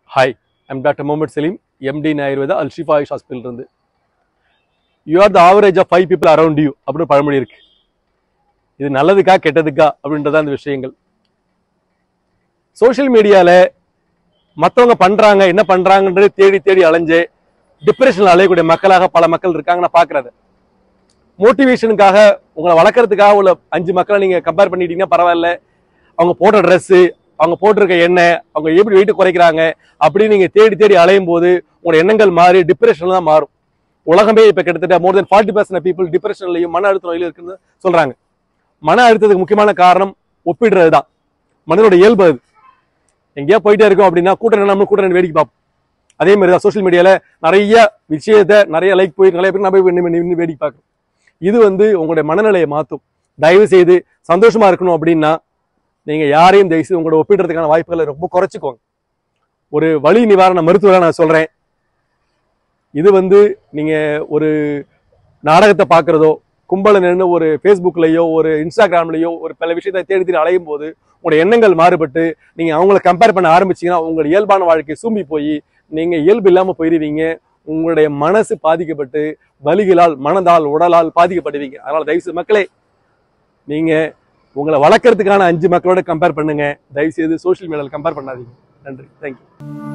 hi I'm doctor Mohammed Saleem MD Ayurveda Al Shifa Ayush hospital இருந்து you are the average of five people around you அப்படின்னு பழமொழி இருக்கு இது நல்லதுக்கா கெட்டதுக்கா அப்படின்றதான் அந்த விஷயங்கள் சோஷியல் மீடியால மற்றவங்க பண்றாங்க என்ன பண்றாங்கன்றது தேடி தேடி அலைஞ்சு டிப்ரெஷனில் அலையக்கூடிய மக்களாக பல மக்கள் இருக்காங்க நான் பார்க்கறது மோட்டிவேஷனுக்காக உங்களை வளர்க்கறதுக்காக உள்ள அஞ்சு மக்களை நீங்க கம்பேர் பண்ணிட்டீங்கன்னா பரவாயில்ல அவங்க போட்ட ட்ரெஸ்ஸு அவங்க போட்டிருக்க எண்ணெய் அவங்க எப்படி வெயிட் குறைக்கிறாங்க அப்படின்னு நீங்க தேடி தேடி அலையும் போது உங்களோட எண்ணங்கள் மாறி டிப்ரெஷன்ல தான் மாறும் உலகமே இப்ப கிட்டத்தட்ட more than forty percent people டிப்ரெஷன்லையும் மன அழுத்த நோயிலும் இருக்குன்னு சொல்றாங்க மன அழுத்தத்துக்கு முக்கியமான காரணம் ஒப்பிடுறது தான் மனிதனோட இயல்பு அது எங்கேயா போயிட்டே இருக்கோம் அப்படின்னா கூட்டம் நம்ம கூட்டம் வேடிக்கை பார்ப்போம் அதே மாதிரி தான் சோஷியல் மீடியால நிறைய விஷயத்த நிறைய லைக் போய் நிறைய பேர் நம்ம போய் நின்னு- நின்னு வேடிக்கை பார்க்கணும் இது வந்து உங்களுடைய மனநிலையை மாற்றும் தயவு செய்து சந்தோஷமா இருக்கணும் அப்படின்னா நீங்க யாரையும் தயவு செய்து உங்களோட ஒப்பிடுறதுக்கான வாய்ப்புகளை ரொம்ப குறைச்சிக்கோங்க ஒரு வலி நிவாரண மருத்துவரை நான் சொல்றேன் இது வந்து நீங்க ஒரு நாடகத்தை பார்க்கறதோ கும்பல நின்று ஒரு ஃபேஸ்புக்லயோ ஒரு இன்ஸ்டாகிராம்லயோ ஒரு பல விஷயத்தை தேடி தேடி அலையும் போது உங்களோட எண்ணங்கள் மாறுபட்டு நீங்க அவங்கள கம்பேர் பண்ண ஆரம்பிச்சீங்கன்னா உங்களோட இயல்பான வாழ்க்கை சூம்பி போய் நீங்க இயல்பு இல்லாம போயிருவீங்க உங்களுடைய மனசு பாதிக்கப்பட்டு வலிகளால் மனதால் உடலால் பாதிக்கப்படுவீங்க அதனால தயவுசெய்து மக்களே நீங்க உங்களை வளர்க்கறதுக்கான அஞ்சு மக்களோட கம்பேர் பண்ணுங்க தயவு செய்து சோஷியல் மீடியாவில் கம்பேர் பண்ணாதீங்க நன்றி தேங்க்யூ